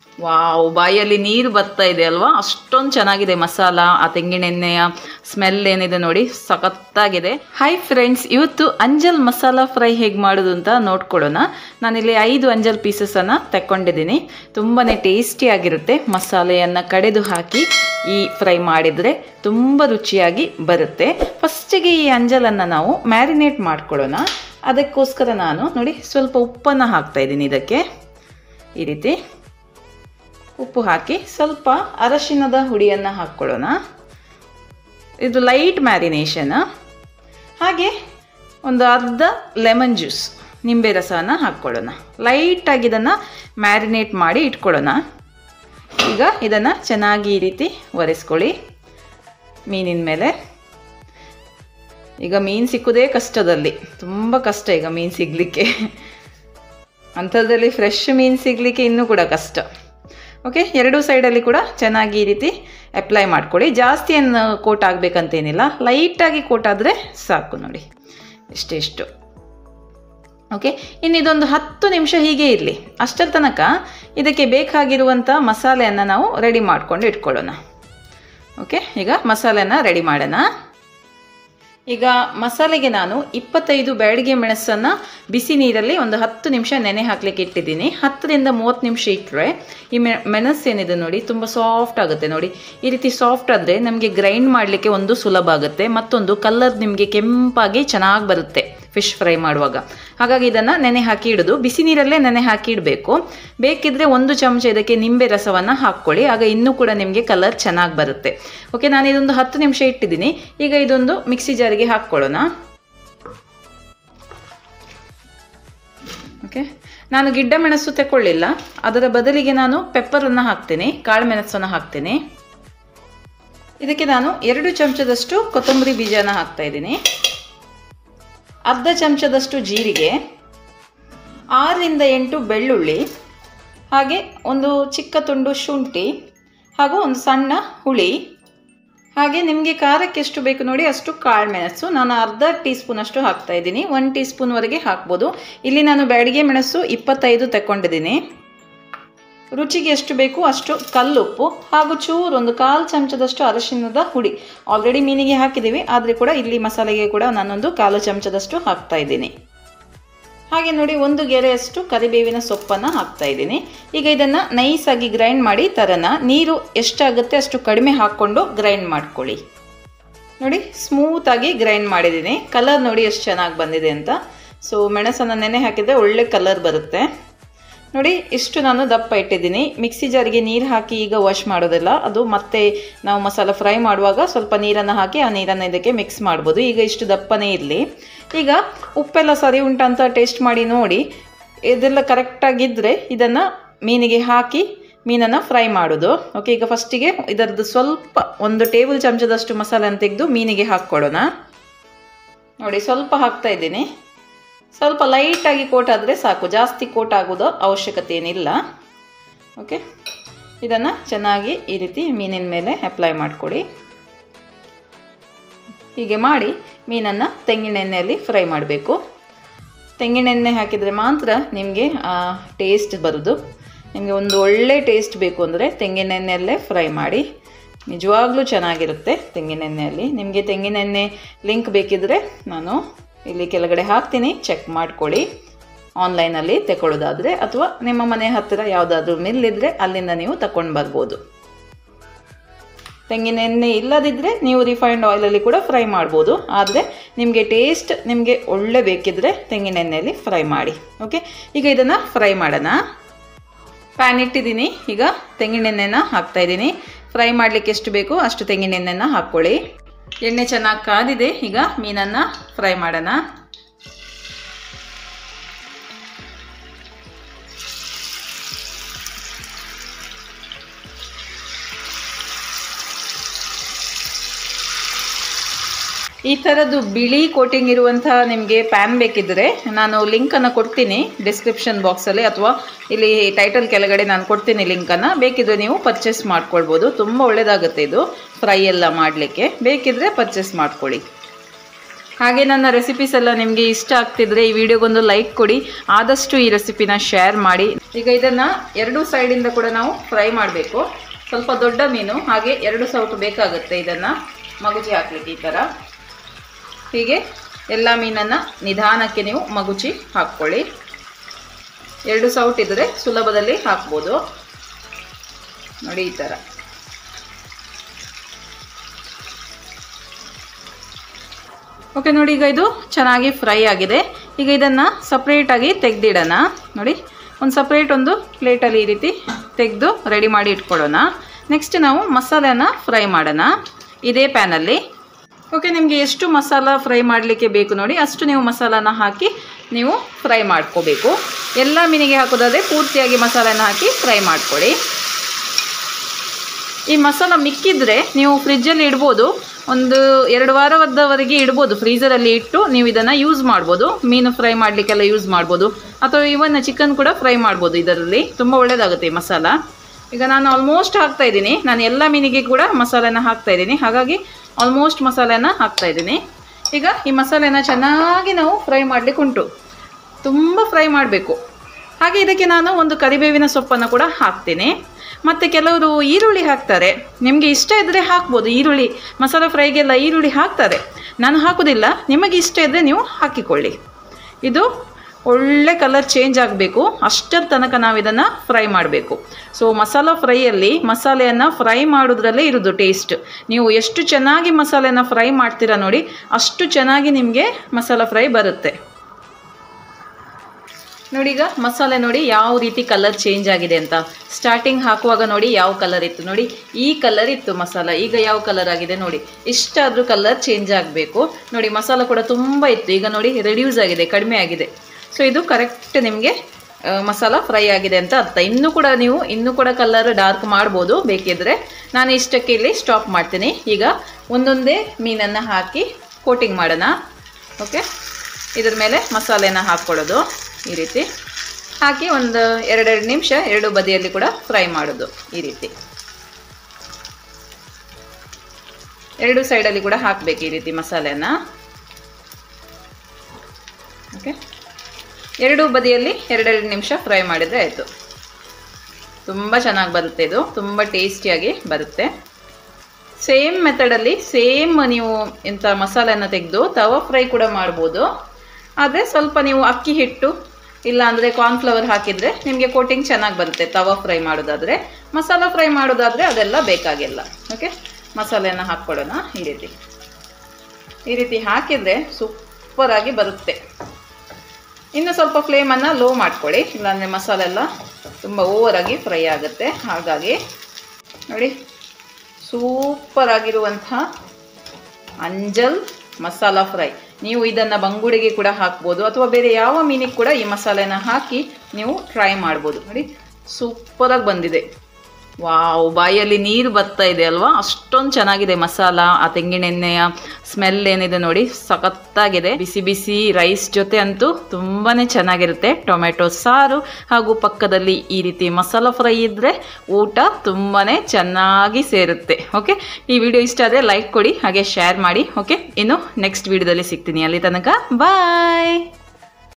wow ಬಾಯಲ್ಲಿ ನೀರು ಬರ್ತಾ ಇದೆ ಅಲ್ವಾ ಅಷ್ಟೊಂದು ಚೆನ್ನಾಗಿದೆ ಮಸಾಲ ಆ ತೆಂಗಿನೆಣ್ಣೆಯ ಸ್ಮೆಲ್ ಏನಿದೆ ನೋಡಿ ಸಖತ್ತಾಗಿದೆ ಹಾಯ್ ಫ್ರೆಂಡ್ಸ್ ಇವತ್ತು ಅಂಜಲ್ ಮಸಾಲ ಫ್ರೈ ಹೇಗೆ ಮಾಡೋದು ಅಂತ ನೋಡ್ಕೊಳ್ಳೋಣ ನಾನಿಲ್ಲಿ ಐದು ಅಂಜಲ್ ಪೀಸಸನ್ನು ತಗೊಂಡಿದ್ದೀನಿ ತುಂಬಾ ಟೇಸ್ಟಿಯಾಗಿರುತ್ತೆ ಮಸಾಲೆಯನ್ನು ಕಡೆದು ಹಾಕಿ ಈ ಫ್ರೈ ಮಾಡಿದರೆ ತುಂಬ ರುಚಿಯಾಗಿ ಬರುತ್ತೆ ಫಸ್ಟಿಗೆ ಈ ಅಂಜಲನ್ನು ನಾವು ಮ್ಯಾರಿನೇಟ್ ಮಾಡ್ಕೊಳ್ಳೋಣ ಅದಕ್ಕೋಸ್ಕರ ನಾನು ನೋಡಿ ಸ್ವಲ್ಪ ಉಪ್ಪನ್ನು ಹಾಕ್ತಾ ಇದ್ದೀನಿ ಇದಕ್ಕೆ ಈ ರೀತಿ ಉಪ್ಪು ಹಾಕಿ ಸ್ವಲ್ಪ ಅರಶಿನದ ಹುಡಿಯನ್ನು ಹಾಕ್ಕೊಳ್ಳೋಣ ಇದು ಲೈಟ್ ಮ್ಯಾರಿನೇಷನ್ ಹಾಗೆ ಒಂದು ಅರ್ಧ ಲೆಮನ್ ಜ್ಯೂಸ್ ನಿಂಬೆ ರಸವನ್ನು ಹಾಕ್ಕೊಳ್ಳೋಣ ಲೈಟಾಗಿ ಇದನ್ನು ಮ್ಯಾರಿನೇಟ್ ಮಾಡಿ ಇಟ್ಕೊಳ್ಳೋಣ ಈಗ ಇದನ್ನು ಚೆನ್ನಾಗಿ ಈ ರೀತಿ ಒರೆಸ್ಕೊಳ್ಳಿ ಮೀನಿನ ಮೇಲೆ ಈಗ ಮೀನು ಸಿಕ್ಕುವುದೇ ಕಷ್ಟದಲ್ಲಿ ತುಂಬ ಕಷ್ಟ ಈಗ ಮೀನು ಸಿಗಲಿಕ್ಕೆ ಅಂಥದ್ರಲ್ಲಿ ಫ್ರೆಶ್ ಮೀನು ಸಿಗಲಿಕ್ಕೆ ಇನ್ನೂ ಕೂಡ ಕಷ್ಟ ಓಕೆ ಎರಡೂ ಸೈಡಲ್ಲಿ ಕೂಡ ಚೆನ್ನಾಗಿ ಈ ರೀತಿ ಅಪ್ಲೈ ಮಾಡ್ಕೊಳ್ಳಿ ಜಾಸ್ತಿ ಏನು ಕೋಟ್ ಆಗಬೇಕಂತೇನಿಲ್ಲ ಲೈಟಾಗಿ ಕೋಟ್ ಆದರೆ ಸಾಕು ನೋಡಿ ಇಷ್ಟೆಷ್ಟು ಓಕೆ ಇನ್ನು ಇದೊಂದು ಹತ್ತು ನಿಮಿಷ ಹೀಗೆ ಇರಲಿ ಅಷ್ಟರ ತನಕ ಇದಕ್ಕೆ ಬೇಕಾಗಿರುವಂಥ ಮಸಾಲೆಯನ್ನು ನಾವು ರೆಡಿ ಮಾಡ್ಕೊಂಡು ಇಟ್ಕೊಳ್ಳೋಣ ಓಕೆ ಈಗ ಮಸಾಲೆನ ರೆಡಿ ಮಾಡೋಣ ಈಗ ಮಸಾಲೆಗೆ ನಾನು ಇಪ್ಪತ್ತೈದು ಬ್ಯಾಡಿಗೆ ಮೆಣಸನ್ನು ಬಿಸಿ ನೀರಲ್ಲಿ ಒಂದು ಹತ್ತು ನಿಮಿಷ ನೆನೆ ಹಾಕ್ಲಿಕ್ಕೆ ಇಟ್ಟಿದ್ದೀನಿ ಹತ್ತರಿಂದ ಮೂವತ್ತು ನಿಮಿಷ ಇಟ್ಟರೆ ಈ ಮೆ ಮೆಣಸು ಏನಿದೆ ನೋಡಿ ತುಂಬ ಸಾಫ್ಟ್ ಆಗುತ್ತೆ ನೋಡಿ ಈ ರೀತಿ ಸಾಫ್ಟ್ ಆದರೆ ನಮಗೆ ಗ್ರೈಂಡ್ ಮಾಡಲಿಕ್ಕೆ ಒಂದು ಸುಲಭ ಆಗುತ್ತೆ ಮತ್ತೊಂದು ಕಲರ್ ನಿಮಗೆ ಕೆಂಪಾಗಿ ಚೆನ್ನಾಗಿ ಬರುತ್ತೆ ಫಿಶ್ ಫ್ರೈ ಮಾಡುವಾಗ ಹಾಗಾಗಿ ಇದನ್ನು ನೆನೆ ಹಾಕಿ ಇಡೋದು ಬಿಸಿ ನೀರಲ್ಲೇ ನೆನೆ ಹಾಕಿ ಇಡಬೇಕು ಬೇಕಿದ್ದರೆ ಒಂದು ಚಮಚ ಇದಕ್ಕೆ ನಿಂಬೆ ರಸವನ್ನು ಹಾಕ್ಕೊಳ್ಳಿ ಆಗ ಇನ್ನೂ ಕೂಡ ನಿಮಗೆ ಕಲರ್ ಚೆನ್ನಾಗಿ ಬರುತ್ತೆ ಓಕೆ ನಾನು ಇದೊಂದು ಹತ್ತು ನಿಮಿಷ ಇಟ್ಟಿದ್ದೀನಿ ಈಗ ಇದೊಂದು ಮಿಕ್ಸಿ ಜಾರಿಗೆ ಹಾಕ್ಕೊಳ್ಳೋಣ ಓಕೆ ನಾನು ಗಿಡ್ಡ ಮೆಣಸು ತಗೊಳ್ಳಿಲ್ಲ ಅದರ ಬದಲಿಗೆ ನಾನು ಪೆಪ್ಪರನ್ನು ಹಾಕ್ತೇನೆ ಕಾಳು ಮೆಣಸನ್ನು ಹಾಕ್ತೇನೆ ಇದಕ್ಕೆ ನಾನು ಎರಡು ಚಮಚದಷ್ಟು ಕೊತ್ತಂಬರಿ ಬೀಜನ ಹಾಕ್ತಾ ಇದ್ದೀನಿ ಅರ್ಧ ಚಮಚದಷ್ಟು ಜೀರಿಗೆ ಆರರಿಂದ ಎಂಟು ಬೆಳ್ಳುಳ್ಳಿ ಹಾಗೆ ಒಂದು ಚಿಕ್ಕ ತುಂಡು ಶುಂಠಿ ಹಾಗೂ ಒಂದು ಸಣ್ಣ ಹುಳಿ ಹಾಗೆ ನಿಮಗೆ ಖಾರಕ್ಕೆ ಎಷ್ಟು ಬೇಕು ನೋಡಿ ಅಷ್ಟು ಕಾಳು ಮೆಣಸು ನಾನು ಅರ್ಧ ಟೀ ಸ್ಪೂನಷ್ಟು ಹಾಕ್ತಾ ಇದ್ದೀನಿ ಒನ್ ಟೀ ಸ್ಪೂನ್ವರೆಗೆ ಹಾಕ್ಬೋದು ಇಲ್ಲಿ ನಾನು ಬ್ಯಾಡಿಗೆ ಮೆಣಸು ಇಪ್ಪತ್ತೈದು ತಗೊಂಡಿದ್ದೀನಿ ರುಚಿಗೆ ಎಷ್ಟು ಬೇಕು ಅಷ್ಟು ಕಲ್ಲುಪ್ಪು ಹಾಗೂ ಚೂರು ಒಂದು ಕಾಲು ಚಮಚದಷ್ಟು ಅರಶಿನದ ಹುಡಿ ಆಲ್ರೆಡಿ ಮೀನಿಗೆ ಹಾಕಿದ್ದೀವಿ ಆದರೆ ಕೂಡ ಇಲ್ಲಿ ಮಸಾಲೆಗೆ ಕೂಡ ನಾನೊಂದು ಕಾಲು ಚಮಚದಷ್ಟು ಹಾಕ್ತಾ ಇದ್ದೀನಿ ಹಾಗೆ ನೋಡಿ ಒಂದು ಗೆರೆಯಷ್ಟು ಕರಿಬೇವಿನ ಸೊಪ್ಪನ್ನು ಹಾಕ್ತಾ ಇದ್ದೀನಿ ಈಗ ಇದನ್ನು ನೈಸಾಗಿ ಗ್ರೈಂಡ್ ಮಾಡಿ ತರನ ನೀರು ಎಷ್ಟಾಗುತ್ತೆ ಅಷ್ಟು ಕಡಿಮೆ ಹಾಕ್ಕೊಂಡು ಗ್ರೈಂಡ್ ಮಾಡ್ಕೊಳ್ಳಿ ನೋಡಿ ಸ್ಮೂತಾಗಿ ಗ್ರೈಂಡ್ ಮಾಡಿದ್ದೀನಿ ಕಲರ್ ನೋಡಿ ಎಷ್ಟು ಚೆನ್ನಾಗಿ ಬಂದಿದೆ ಅಂತ ಸೊ ಮೆಣಸನ್ನು ನೆನೆ ಹಾಕಿದರೆ ಒಳ್ಳೆ ಕಲರ್ ಬರುತ್ತೆ ನೋಡಿ ಇಷ್ಟು ನಾನು ದಪ್ಪ ಇಟ್ಟಿದ್ದೀನಿ ಮಿಕ್ಸಿ ಜಾರಿಗೆ ನೀರು ಹಾಕಿ ಈಗ ವಾಶ್ ಮಾಡೋದಿಲ್ಲ ಅದು ಮತ್ತೆ ನಾವು ಮಸಾಲ ಫ್ರೈ ಮಾಡುವಾಗ ಸ್ವಲ್ಪ ನೀರನ್ನು ಹಾಕಿ ಆ ನೀರನ್ನು ಇದಕ್ಕೆ ಮಿಕ್ಸ್ ಮಾಡ್ಬೋದು ಈಗ ಇಷ್ಟು ದಪ್ಪನೇ ಇರಲಿ ಈಗ ಉಪ್ಪೆಲ್ಲ ಸರಿ ಉಂಟಂತ ಟೇಸ್ಟ್ ಮಾಡಿ ನೋಡಿ ಇದೆಲ್ಲ ಕರೆಕ್ಟಾಗಿದ್ದರೆ ಇದನ್ನು ಮೀನಿಗೆ ಹಾಕಿ ಮೀನನ್ನು ಫ್ರೈ ಮಾಡೋದು ಓಕೆ ಈಗ ಫಸ್ಟಿಗೆ ಇದರದ್ದು ಸ್ವಲ್ಪ ಒಂದು ಟೇಬಲ್ ಚಮಚದಷ್ಟು ಮಸಾಲೆಯನ್ನು ತೆಗೆದು ಮೀನಿಗೆ ಹಾಕ್ಕೊಡೋಣ ನೋಡಿ ಸ್ವಲ್ಪ ಹಾಕ್ತಾ ಇದ್ದೀನಿ ಸ್ವಲ್ಪ ಲೈಟಾಗಿ ಕೋಟ್ ಆದರೆ ಸಾಕು ಜಾಸ್ತಿ ಕೋಟ್ ಆಗೋದು ಅವಶ್ಯಕತೆ ಏನಿಲ್ಲ ಓಕೆ ಇದನ್ನು ಚೆನ್ನಾಗಿ ಈ ರೀತಿ ಮೀನಿನ ಮೇಲೆ ಅಪ್ಲೈ ಮಾಡಿಕೊಡಿ ಹೀಗೆ ಮಾಡಿ ಮೀನನ್ನು ತೆಂಗಿನೆಣ್ಣೆಯಲ್ಲಿ ಫ್ರೈ ಮಾಡಬೇಕು ತೆಂಗಿನೆಣ್ಣೆ ಹಾಕಿದರೆ ಮಾತ್ರ ನಿಮಗೆ ಟೇಸ್ಟ್ ಬರೋದು ನಿಮಗೆ ಒಂದು ಒಳ್ಳೆ ಟೇಸ್ಟ್ ಬೇಕು ಅಂದರೆ ತೆಂಗಿನೆಣ್ಣೆಯಲ್ಲೇ ಫ್ರೈ ಮಾಡಿ ನಿಜವಾಗ್ಲೂ ಚೆನ್ನಾಗಿರುತ್ತೆ ತೆಂಗಿನೆಣ್ಣೆಯಲ್ಲಿ ನಿಮಗೆ ತೆಂಗಿನೆಣ್ಣೆ ಲಿಂಕ್ ಬೇಕಿದ್ದರೆ ನಾನು ಇಲ್ಲಿ ಕೆಳಗಡೆ ಹಾಕ್ತೀನಿ ಚೆಕ್ ಮಾಡ್ಕೊಳ್ಳಿ ಆನ್ಲೈನಲ್ಲಿ ತಗೊಳ್ಳೋದಾದರೆ ಅಥವಾ ನಿಮ್ಮ ಮನೆ ಹತ್ತಿರ ಯಾವುದಾದ್ರೂ ಮಿಲ್ ಇದ್ದರೆ ಅಲ್ಲಿಂದ ನೀವು ತಗೊಂಡು ಬರ್ಬೋದು ತೆಂಗಿನ ಎಣ್ಣೆ ಇಲ್ಲದಿದ್ದರೆ ನೀವು ರಿಫೈನ್ಡ್ ಆಯಿಲಲ್ಲಿ ಕೂಡ ಫ್ರೈ ಮಾಡ್ಬೋದು ಆದರೆ ನಿಮಗೆ ಟೇಸ್ಟ್ ನಿಮಗೆ ಒಳ್ಳೆ ಬೇಕಿದ್ದರೆ ತೆಂಗಿನ ಎಣ್ಣೆಯಲ್ಲಿ ಫ್ರೈ ಮಾಡಿ ಓಕೆ ಈಗ ಇದನ್ನು ಫ್ರೈ ಮಾಡೋಣ ಪ್ಯಾನ್ ಇಟ್ಟಿದ್ದೀನಿ ಈಗ ತೆಂಗಿನ ಎಣ್ಣೆನ ಹಾಕ್ತಾ ಇದ್ದೀನಿ ಫ್ರೈ ಮಾಡಲಿಕ್ಕೆ ಎಷ್ಟು ಬೇಕು ಅಷ್ಟು ತೆಂಗಿನ ಎಣ್ಣೆನ ಹಾಕ್ಕೊಳ್ಳಿ ಎಣ್ಣೆ ಚೆನ್ನಾಗಿ ಕಾದಿದೆ ಈಗ ಮೀನನ್ನು ಫ್ರೈ ಮಾಡೋಣ ಈ ಥರದ್ದು ಬಿಳಿ ಕೋಟಿಂಗ್ ಇರುವಂತಹ ನಿಮಗೆ ಪ್ಯಾನ್ ಬೇಕಿದ್ದರೆ ನಾನು ಲಿಂಕನ್ನು ಕೊಡ್ತೀನಿ ಡಿಸ್ಕ್ರಿಪ್ಷನ್ ಬಾಕ್ಸಲ್ಲಿ ಅಥವಾ ಇಲ್ಲಿ ಟೈಟಲ್ ಕೆಳಗಡೆ ನಾನು ಕೊಡ್ತೀನಿ ಲಿಂಕನ್ನು ಬೇಕಿದ್ರೆ ನೀವು ಪರ್ಚೇಸ್ ಮಾಡ್ಕೊಳ್ಬೋದು ತುಂಬ ಒಳ್ಳೆಯದಾಗುತ್ತೆ ಇದು ಫ್ರೈ ಎಲ್ಲ ಮಾಡಲಿಕ್ಕೆ ಬೇಕಿದ್ದರೆ ಪರ್ಚೇಸ್ ಮಾಡ್ಕೊಳ್ಳಿ ಹಾಗೆ ನನ್ನ ರೆಸಿಪೀಸ್ ಎಲ್ಲ ನಿಮಗೆ ಇಷ್ಟ ಆಗ್ತಿದ್ರೆ ಈ ವಿಡಿಯೋಗೊಂದು ಲೈಕ್ ಕೊಡಿ ಆದಷ್ಟು ಈ ರೆಸಿಪಿನ ಶೇರ್ ಮಾಡಿ ಈಗ ಇದನ್ನು ಎರಡೂ ಸೈಡಿಂದ ಕೂಡ ನಾವು ಫ್ರೈ ಮಾಡಬೇಕು ಸ್ವಲ್ಪ ದೊಡ್ಡ ಮೀನು ಹಾಗೆ ಎರಡು ಸೌಟು ಬೇಕಾಗುತ್ತೆ ಇದನ್ನು ಮಗುಚಿ ಹಾಕಲಿಕ್ಕೆ ಈ ಥರ ಹೀಗೆ ಎಲ್ಲ ಮೀನನ್ನು ನಿಧಾನಕ್ಕೆ ನೀವು ಮಗುಚಿ ಹಾಕ್ಕೊಳ್ಳಿ ಎರಡು ಸೌಟ್ ಇದ್ದರೆ ಸುಲಭದಲ್ಲಿ ಹಾಕ್ಬೋದು ನೋಡಿ ಈ ಥರ ಓಕೆ ನೋಡಿ ಈಗ ಇದು ಚೆನ್ನಾಗಿ ಫ್ರೈ ಆಗಿದೆ ಈಗ ಇದನ್ನು ಸಪ್ರೇಟಾಗಿ ತೆಗೆದಿಡೋಣ ನೋಡಿ ಒಂದು ಸಪ್ರೇಟ್ ಒಂದು ಪ್ಲೇಟಲ್ಲಿ ಈ ರೀತಿ ತೆಗೆದು ರೆಡಿ ಮಾಡಿ ಇಟ್ಕೊಳ್ಳೋಣ ನೆಕ್ಸ್ಟ್ ನಾವು ಮಸಾಲೆನ ಫ್ರೈ ಮಾಡೋಣ ಇದೇ ಪ್ಯಾನಲ್ಲಿ ಓಕೆ ನಿಮಗೆ ಎಷ್ಟು ಮಸಾಲ ಫ್ರೈ ಮಾಡಲಿಕ್ಕೆ ಬೇಕು ನೋಡಿ ಅಷ್ಟು ನೀವು ಮಸಾಲಾನ ಹಾಕಿ ನೀವು ಫ್ರೈ ಮಾಡ್ಕೋಬೇಕು ಎಲ್ಲ ಮೀನಿಗೆ ಹಾಕೋದಾದರೆ ಪೂರ್ತಿಯಾಗಿ ಮಸಾಲೆನ ಹಾಕಿ ಫ್ರೈ ಮಾಡ್ಕೊಳ್ಳಿ ಈ ಮಸಾಲ ಮಿಕ್ಕಿದ್ರೆ ನೀವು ಫ್ರಿಜ್ಜಲ್ಲಿ ಇಡ್ಬೋದು ಒಂದು ಎರಡು ವಾರದವರೆಗೆ ಇಡ್ಬೋದು ಫ್ರೀಸರಲ್ಲಿ ಇಟ್ಟು ನೀವು ಇದನ್ನು ಯೂಸ್ ಮಾಡ್ಬೋದು ಮೀನು ಫ್ರೈ ಮಾಡಲಿಕ್ಕೆಲ್ಲ ಯೂಸ್ ಮಾಡ್ಬೋದು ಅಥವಾ ಇವನ್ ಚಿಕನ್ ಕೂಡ ಫ್ರೈ ಮಾಡ್ಬೋದು ಇದರಲ್ಲಿ ತುಂಬ ಒಳ್ಳೆಯದಾಗುತ್ತೆ ಈ ಮಸಾಲ ಈಗ ನಾನು ಆಲ್ಮೋಸ್ಟ್ ಹಾಕ್ತಾ ಇದ್ದೀನಿ ನಾನು ಎಲ್ಲ ಮೀನಿಗೆ ಕೂಡ ಮಸಾಲೆನ ಹಾಕ್ತಾ ಇದ್ದೀನಿ ಹಾಗಾಗಿ ಆಲ್ಮೋಸ್ಟ್ ಮಸಾಲೆನ ಹಾಕ್ತಾ ಇದ್ದೀನಿ ಈಗ ಈ ಮಸಾಲೆನ ಚೆನ್ನಾಗಿ ನಾವು ಫ್ರೈ ಮಾಡಲಿಕ್ಕೆ ಉಂಟು ತುಂಬ ಫ್ರೈ ಮಾಡಬೇಕು ಹಾಗೆ ಇದಕ್ಕೆ ನಾನು ಒಂದು ಕರಿಬೇವಿನ ಸೊಪ್ಪನ್ನು ಕೂಡ ಹಾಕ್ತೀನಿ ಮತ್ತು ಕೆಲವರು ಈರುಳ್ಳಿ ಹಾಕ್ತಾರೆ ನಿಮಗೆ ಇಷ್ಟ ಇದ್ದರೆ ಹಾಕ್ಬೋದು ಈರುಳ್ಳಿ ಮಸಾಲ ಫ್ರೈಗೆಲ್ಲ ಈರುಳ್ಳಿ ಹಾಕ್ತಾರೆ ನಾನು ಹಾಕೋದಿಲ್ಲ ನಿಮಗೆ ಇಷ್ಟ ಇದ್ದರೆ ನೀವು ಹಾಕಿಕೊಳ್ಳಿ ಇದು ಒಳ್ಳೆ ಕಲರ್ ಚೇಂಜ್ ಆಗಬೇಕು ಅಷ್ಟರ ತನಕ ನಾವು ಇದನ್ನು ಫ್ರೈ ಮಾಡಬೇಕು ಸೊ ಮಸಾಲ ಫ್ರೈಯಲ್ಲಿ ಮಸಾಲೆಯನ್ನು ಫ್ರೈ ಮಾಡೋದ್ರಲ್ಲೇ ಇರೋದು ಟೇಸ್ಟ್ ನೀವು ಎಷ್ಟು ಚೆನ್ನಾಗಿ ಮಸಾಲೆನ ಫ್ರೈ ಮಾಡ್ತೀರಾ ನೋಡಿ ಅಷ್ಟು ಚೆನ್ನಾಗಿ ನಿಮಗೆ ಮಸಾಲ ಫ್ರೈ ಬರುತ್ತೆ ನೋಡಿ ಈಗ ಮಸಾಲೆ ನೋಡಿ ಯಾವ ರೀತಿ ಕಲರ್ ಚೇಂಜ್ ಆಗಿದೆ ಅಂತ ಸ್ಟಾರ್ಟಿಂಗ್ ಹಾಕುವಾಗ ನೋಡಿ ಯಾವ ಕಲರ್ ಇತ್ತು ನೋಡಿ ಈ ಕಲರ್ ಇತ್ತು ಮಸಾಲ ಈಗ ಯಾವ ಕಲರ್ ಆಗಿದೆ ನೋಡಿ ಇಷ್ಟಾದರೂ ಕಲರ್ ಚೇಂಜ್ ಆಗಬೇಕು ನೋಡಿ ಮಸಾಲ ಕೂಡ ತುಂಬ ಇತ್ತು ಈಗ ನೋಡಿ ರೆಡ್ಯೂಸ್ ಆಗಿದೆ ಕಡಿಮೆ ಆಗಿದೆ ಸೊ ಇದು ಕರೆಕ್ಟ್ ನಿಮಗೆ ಮಸಾಲ ಫ್ರೈ ಆಗಿದೆ ಅಂತ ಅರ್ಥ ಇನ್ನೂ ಕೂಡ ನೀವು ಇನ್ನೂ ಕೂಡ ಕಲರ್ ಡಾರ್ಕ್ ಮಾಡ್ಬೋದು ಬೇಕಿದ್ರೆ ನಾನು ಇಷ್ಟಕ್ಕೆ ಇಲ್ಲಿ ಸ್ಟಾಪ್ ಮಾಡ್ತೀನಿ ಈಗ ಒಂದೊಂದೇ ಮೀನನ್ನು ಹಾಕಿ ಕೋಟಿಂಗ್ ಮಾಡೋಣ ಓಕೆ ಇದ್ರ ಮೇಲೆ ಮಸಾಲೆನ ಹಾಕ್ಕೊಳ್ಳೋದು ಈ ರೀತಿ ಹಾಕಿ ಒಂದು ಎರಡೆರಡು ನಿಮಿಷ ಎರಡು ಬದಿಯಲ್ಲಿ ಕೂಡ ಫ್ರೈ ಮಾಡೋದು ಈ ರೀತಿ ಎರಡು ಸೈಡಲ್ಲಿ ಕೂಡ ಹಾಕಬೇಕು ಈ ರೀತಿ ಮಸಾಲೆನ ಓಕೆ ಎರಡು ಬದಿಯಲ್ಲಿ ಎರಡೆರಡು ನಿಮಿಷ ಫ್ರೈ ಮಾಡಿದರೆ ಆಯಿತು ತುಂಬ ಚೆನ್ನಾಗಿ ಬರುತ್ತೆ ಇದು ತುಂಬ ಟೇಸ್ಟಿಯಾಗಿ ಬರುತ್ತೆ ಸೇಮ್ ಮೆಥಡಲ್ಲಿ ಸೇಮ್ ನೀವು ಇಂಥ ಮಸಾಲೆಯನ್ನು ತೆಗೆದು ತವಾ ಫ್ರೈ ಕೂಡ ಮಾಡ್ಬೋದು ಆದರೆ ಸ್ವಲ್ಪ ನೀವು ಅಕ್ಕಿ ಹಿಟ್ಟು ಇಲ್ಲ ಅಂದರೆ ಕಾರ್ನ್ಫ್ಲವರ್ ಹಾಕಿದರೆ ನಿಮಗೆ ಕೋಟಿಂಗ್ ಚೆನ್ನಾಗಿ ಬರುತ್ತೆ ತವಾ ಫ್ರೈ ಮಾಡೋದಾದರೆ ಮಸಾಲ ಫ್ರೈ ಮಾಡೋದಾದರೆ ಅದೆಲ್ಲ ಬೇಕಾಗಿಲ್ಲ ಓಕೆ ಮಸಾಲೆಯನ್ನು ಹಾಕ್ಕೊಳ್ಳೋಣ ಈ ರೀತಿ ಈ ರೀತಿ ಹಾಕಿದರೆ ಸೂಪರಾಗಿ ಬರುತ್ತೆ ಇನ್ನು ಸ್ವಲ್ಪ ಫ್ಲೇಮನ್ನು ಲೋ ಮಾಡ್ಕೊಳ್ಳಿ ಇಲ್ಲಾಂದರೆ ಮಸಾಲೆ ಎಲ್ಲ ತುಂಬ ಓವರಾಗಿ ಫ್ರೈ ಆಗುತ್ತೆ ಹಾಗಾಗಿ ನೋಡಿ ಸೂಪರ್ ಆಗಿರುವಂಥ ಅಂಜಲ್ ಮಸಾಲ ಫ್ರೈ ನೀವು ಇದನ್ನು ಬಂಗುಡಿಗೆ ಕೂಡ ಹಾಕ್ಬೋದು ಅಥವಾ ಬೇರೆ ಯಾವ ಮೀನಿಗೆ ಕೂಡ ಈ ಮಸಾಲೆನ ಹಾಕಿ ನೀವು ಟ್ರೈ ಮಾಡ್ಬೋದು ನೋಡಿ ಸೂಪರಾಗಿ ಬಂದಿದೆ ವಾವ್ ಬಾಯಲ್ಲಿ ನೀರು ಬರ್ತಾ ಇದೆ ಅಲ್ವಾ ಅಷ್ಟೊಂದು ಚೆನ್ನಾಗಿದೆ ಮಸಾಲ ಆ ತೆಂಗಿನೆಣ್ಣೆಯ ಸ್ಮೆಲ್ ಏನಿದೆ ನೋಡಿ ಸಖತ್ತಾಗಿದೆ ಬಿಸಿ ಬಿಸಿ ರೈಸ್ ಜೊತೆ ಅಂತೂ ತುಂಬಾ ಚೆನ್ನಾಗಿರುತ್ತೆ ಟೊಮೆಟೊ ಸಾರು ಹಾಗೂ ಪಕ್ಕದಲ್ಲಿ ಈ ರೀತಿ ಮಸಾಲ ಫ್ರೈ ಇದ್ದರೆ ಊಟ ತುಂಬಾ ಚೆನ್ನಾಗಿ ಸೇರುತ್ತೆ ಓಕೆ ಈ ವಿಡಿಯೋ ಇಷ್ಟ ಆದರೆ ಲೈಕ್ ಕೊಡಿ ಹಾಗೆ ಶೇರ್ ಮಾಡಿ ಓಕೆ ಇನ್ನು ನೆಕ್ಸ್ಟ್ ವಿಡಿಯೋದಲ್ಲಿ ಸಿಗ್ತೀನಿ ಅಲ್ಲಿ ತನಕ ಬಾಯ್